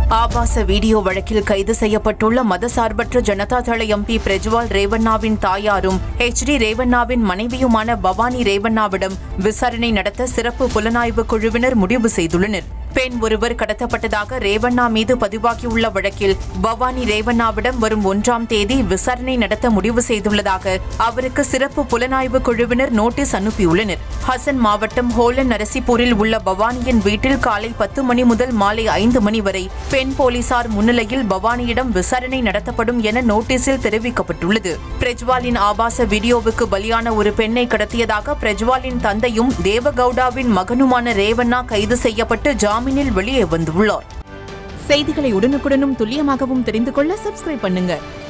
ஆபாச வீடியோ வழக்கில் கைது செய்யப்பட்டுள்ள மதசார்பற்ற ஜனதா தள எம்பி பிரஜ்வால் ரேவண்ணாவின் தாயாரும் எச் டி ரேவண்ணாவின் மனைவியுமான பவானி ரேவண்ணாவிடம் விசாரணை நடத்த சிறப்பு புலனாய்வு குழுவினர் முடிவு செய்துள்ளனர் பெண் ஒருவர் கடத்தப்பட்டதாக ரேவண்ணா மீது பதிவாகியுள்ள வழக்கில் பவானி ரேவண்ணாவிடம் வரும் ஒன்றாம் தேதி விசாரணை நடத்த முடிவு செய்துள்ளதாக அவருக்கு சிறப்பு புலனாய்வு குழுவினர் நோட்டீஸ் அனுப்பியுள்ளனர் ஹசன் மாவட்டம் ஹோலன் நரசிபூரில் உள்ள பவானியின் வீட்டில் காலை பத்து மணி முதல் மாலை ஐந்து மணி வரை பெண் போலீசார் முன்னிலையில் பவானியிடம் விசாரணை நடத்தப்படும் என நோட்டீஸில் தெரிவிக்கப்பட்டுள்ளது பிரஜ்வாலின் ஆபாச வீடியோவுக்கு பலியான ஒரு பெண்ணை கடத்தியதாக பிரஜ்வாலின் தந்தையும் தேவகவுடாவின் மகனுமான ரேவண்ணா கைது செய்யப்பட்டு ஜாமீனில் வெளியே வந்துள்ளார் செய்திகளை உடனுக்குடனும் துல்லியமாகவும் தெரிந்து கொள்ள சப்ஸ்கிரைப் பண்ணுங்க